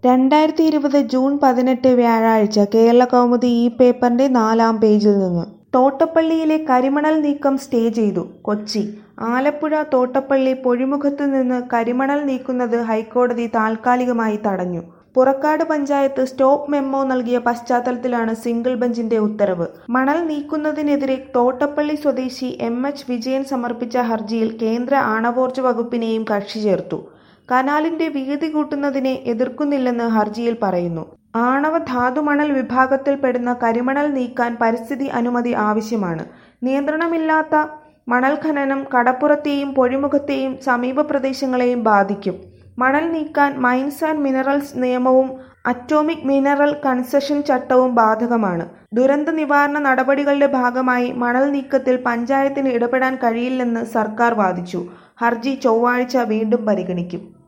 രണ്ടായിരത്തി ഇരുപത് ജൂൺ പതിനെട്ട് വ്യാഴാഴ്ച കേരളകൗമുദി ഈ പേപ്പറിന്റെ നാലാം പേജിൽ നിന്ന് തോട്ടപ്പള്ളിയിലെ കരിമണൽ നീക്കം സ്റ്റേ ചെയ്തു കൊച്ചി ആലപ്പുഴ തോട്ടപ്പള്ളി പൊഴിമുഖത്ത് നിന്ന് കരിമണൽ നീക്കുന്നത് ഹൈക്കോടതി താൽക്കാലികമായി തടഞ്ഞു പുറക്കാട് പഞ്ചായത്ത് സ്റ്റോപ്പ് മെമ്മോ നൽകിയ പശ്ചാത്തലത്തിലാണ് സിംഗിൾ ബെഞ്ചിന്റെ ഉത്തരവ് മണൽ നീക്കുന്നതിനെതിരെ തോട്ടപ്പള്ളി സ്വദേശി എം എച്ച് വിജയൻ സമർപ്പിച്ച ഹർജിയിൽ കേന്ദ്ര ആണവോർജ വകുപ്പിനെയും കക്ഷി ചേർത്തു കനാലിന്റെ വീതി കൂട്ടുന്നതിനെ എതിർക്കുന്നില്ലെന്ന് ഹർജിയിൽ പറയുന്നു ആണവ ധാതുമണൽ വിഭാഗത്തിൽപ്പെടുന്ന കരിമണൽ നീക്കാൻ പരിസ്ഥിതി അനുമതി ആവശ്യമാണ് നിയന്ത്രണമില്ലാത്ത മണൽ ഖനനം കടപ്പുറത്തെയും പൊഴിമുഖത്തെയും സമീപ പ്രദേശങ്ങളെയും ബാധിക്കും മണൽ നീക്കാൻ മൈൻസ് ആൻഡ് മിനറൽസ് നിയമവും അറ്റോമിക് മിനറൽ കൺസഷൻ ചട്ടവും ബാധകമാണ് ദുരന്ത നിവാരണ നടപടികളുടെ ഭാഗമായി മണൽ നീക്കത്തിൽ പഞ്ചായത്തിന് ഇടപെടാൻ കഴിയില്ലെന്ന് സർക്കാർ വാദിച്ചു ഹർജി ചൊവ്വാഴ്ച വീണ്ടും പരിഗണിക്കും